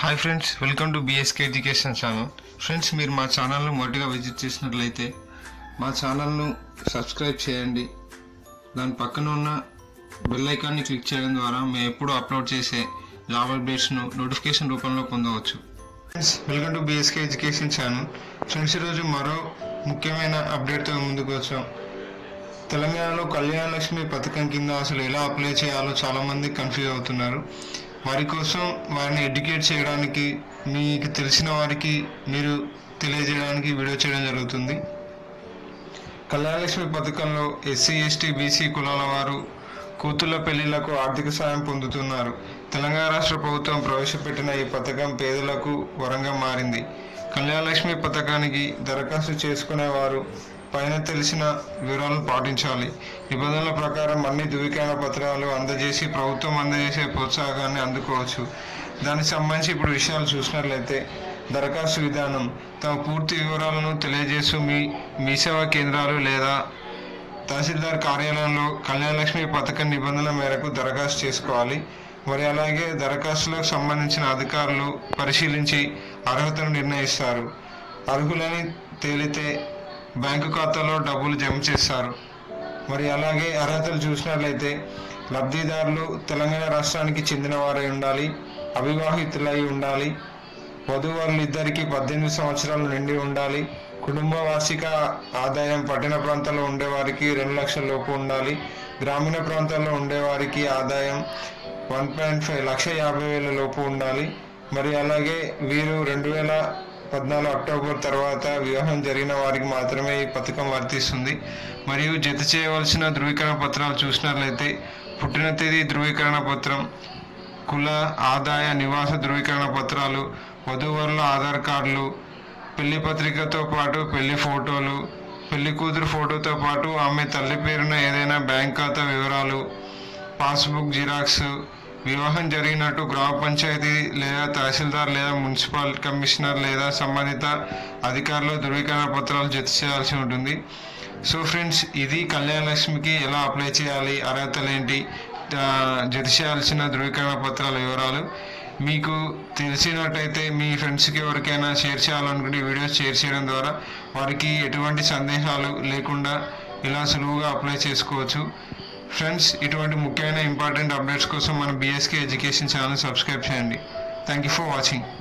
hi friends welcome to BSK education channel friends మీరు మా ఛానల్ను మొదటిగా విజిట్ చేసినట్లయితే మా ఛానల్ను సబ్స్క్రైబ్ చేయండి దాని పక్కన ఉన్న బెల్ ఐకాన్ని క్లిక్ చేయడం ద్వారా మేము ఎప్పుడు అప్లోడ్ చేసే జాబ్ అప్డేట్స్ను నోటిఫికేషన్ రూపంలో పొందవచ్చు friends welcome to BSK education channel friends ఈరోజు మరో ముఖ్యమైన అప్డేట్తో ముందుకు వచ్చాం తెలంగాణలో కళ్యాణ లక్ష్మి పథకం కింద అసలు ఎలా అప్లై చేయాలో చాలామంది కన్ఫ్యూజ్ అవుతున్నారు వారి కోసం వారిని ఎడ్యుకేట్ చేయడానికి మీకు తెలిసిన వారికి మీరు తెలియజేయడానికి వీడియో చేయడం జరుగుతుంది కళ్యాణలక్ష్మి పథకంలో ఎస్సీ ఎస్టీ బీసీ కులాల వారు కూతుళ్ళ పెళ్లిళ్లకు ఆర్థిక సాయం పొందుతున్నారు తెలంగాణ రాష్ట్ర ప్రభుత్వం ప్రవేశపెట్టిన ఈ పథకం పేదలకు వరంగా మారింది కళ్యాణలక్ష్మి పథకానికి దరఖాస్తు చేసుకునేవారు పైన తెలిసిన వివరాలను పాటించాలి నిబంధనల ప్రకారం అన్ని ధృవీకరణ పత్రాలు అందజేసి ప్రభుత్వం అందజేసే ప్రోత్సాహాన్ని అందుకోవచ్చు దానికి సంబంధించి ఇప్పుడు విషయాలు చూసినట్లయితే దరఖాస్తు విధానం తమ పూర్తి వివరాలను తెలియజేస్తూ మీ మీ సేవా కేంద్రాలు లేదా తహసీల్దార్ కార్యాలయంలో కళ్యాణలక్ష్మి పథకం నిబంధనల మేరకు దరఖాస్తు చేసుకోవాలి మరి అలాగే దరఖాస్తులకు సంబంధించిన అధికారులు పరిశీలించి అర్హతను నిర్ణయిస్తారు అర్హులని తేలితే బ్యాంకు ఖాతాలో డబ్బులు జమ చేస్తారు మరి అలాగే అర్హతలు చూసినట్లయితే లబ్ధిదారులు తెలంగాణ రాష్ట్రానికి చెందిన వారై ఉండాలి అవివాహితులై ఉండాలి వధువరులు ఇద్దరికి పద్దెనిమిది సంవత్సరాలు నిండి ఉండాలి కుటుంబ వార్షిక ఆదాయం పట్టణ ప్రాంతాల్లో ఉండేవారికి రెండు లక్షల లోపు ఉండాలి గ్రామీణ ప్రాంతాల్లో ఉండేవారికి ఆదాయం వన్ పాయింట్ ఫైవ్ లక్ష యాభై వేల లోపు ఉండాలి మరి అలాగే వీరు రెండు వేల పద్నాలుగు అక్టోబర్ తర్వాత వివాహం జరిగిన వారికి మాత్రమే ఈ పథకం వర్తిస్తుంది మరియు జత చేయవలసిన ధృవీకరణ పత్రాలు చూసినట్లయితే పుట్టిన తేదీ ధృవీకరణ పత్రం కుల ఆదాయ నివాస ధృవీకరణ పత్రాలు వధూవరుల ఆధార్ కార్డులు పెళ్లి పత్రికతో పాటు పెళ్లి ఫోటోలు పెళ్లి కూతురు ఫోటోతో పాటు ఆమె తల్లి పేరున ఏదైనా బ్యాంక్ ఖాతా వివరాలు పాస్బుక్ జిరాక్స్ వివాహం జరిగినట్టు గ్రామ పంచాయతీ లేదా తహసీల్దార్ లేదా మున్సిపల్ కమిషనర్ లేదా సంబంధిత అధికారులు ధృవీకరణ పత్రాలు జత చేయాల్సి ఉంటుంది సో ఫ్రెండ్స్ ఇది కళ్యాణ లక్ష్మికి ఎలా అప్లై చేయాలి అర్హతలు ఏంటి ఆ, జత చేయాల్సిన ధృవీకరణ పత్రాల వివరాలు మీకు తెలిసినట్టయితే మీ ఫ్రెండ్స్కి ఎవరికైనా షేర్ చేయాలనుకుంటే ఈ వీడియోస్ షేర్ చేయడం ద్వారా వారికి ఎటువంటి సందేహాలు లేకుండా ఇలా సులువుగా అప్లై చేసుకోవచ్చు ఫ్రెండ్స్ ఇటువంటి ముఖ్యమైన ఇంపార్టెంట్ అప్డేట్స్ కోసం మన బీఎస్కే ఎడ్యుకేషన్ ఛానల్ సబ్స్క్రైబ్ చేయండి థ్యాంక్ యూ ఫర్ వాచింగ్